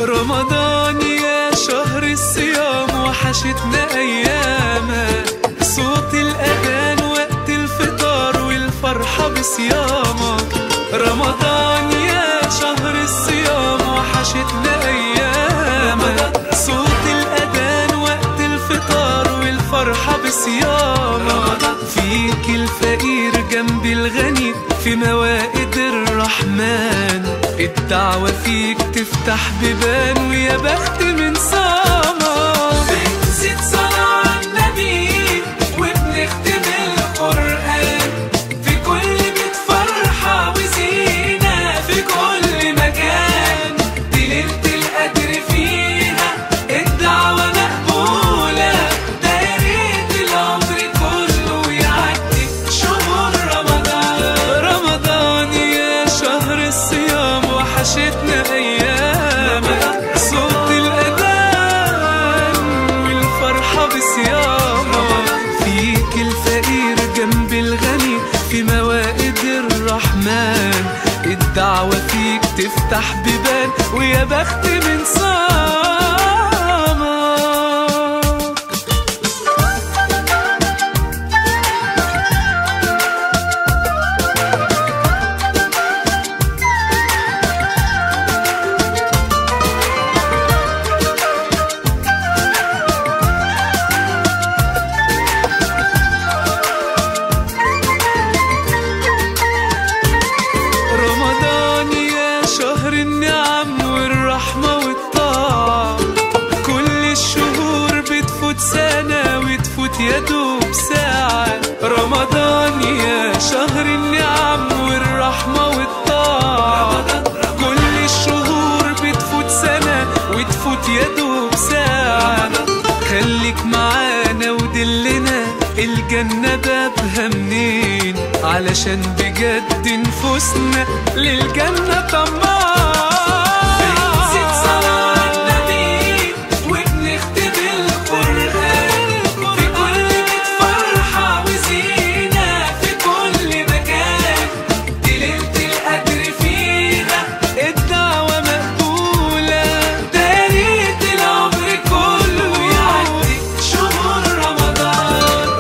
رمضان يا شهر الصيام وحشتنا أيامك صوت الأذان وقت الفطار والفرحة بصيامك رمضان يا شهر الصيام وحشتنا أيامك صوت الأذان وقت الفطار والفرحة بصيامك فيك الفقير جنب الغني في موائد الرحمن الدعوة فيك تفتح بيبان ويا بخت من صامك بنزيد صلاة على النبي وبنختم القرآن في كل بيت فرحة وزينة في كل مكان دي ليلة القدر فيها الدعوة مقبولة ده يا ريت العمر كله يعدي شهور رمضان رمضان يا شهر الصيام وحشتنا أيامك صوت الأذان والفرحة بصيامك فيك الفقير جنب الغني في موائد الرحمن الدعوة فيك تفتح بيبان ويا بخت من صامك رمضان يا شهر النعم والرحمة والطاعة كل الشهور بتفوت سنة وتفوت يا دوب ساعة رمضان يا شهر النعم والرحمة والطاعة كل الشهور بتفوت سنة وتفوت يا دوب ساعة خليك معانا ودلنا الجنة بابها منين علشان بجد نفوسنا للجنة طماعة بنزيد صلاة على النبي وبنختم القرآن في كل بيت فرحة وزينة في كل مكان دي ليلة القدر فيها الدعوة مقبولة ده يا ريت العمر كله يعدي شهور رمضان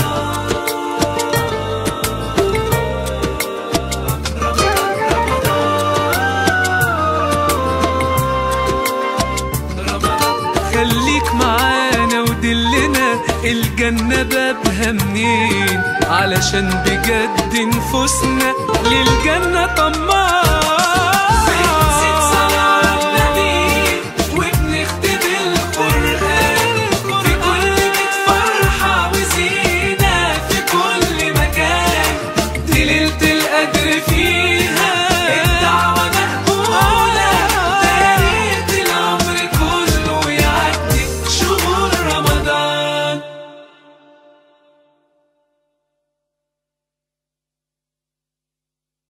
خليك معانا ودلنا الجنة بابها منين علشان بجد نفوسنا للجنة طماعة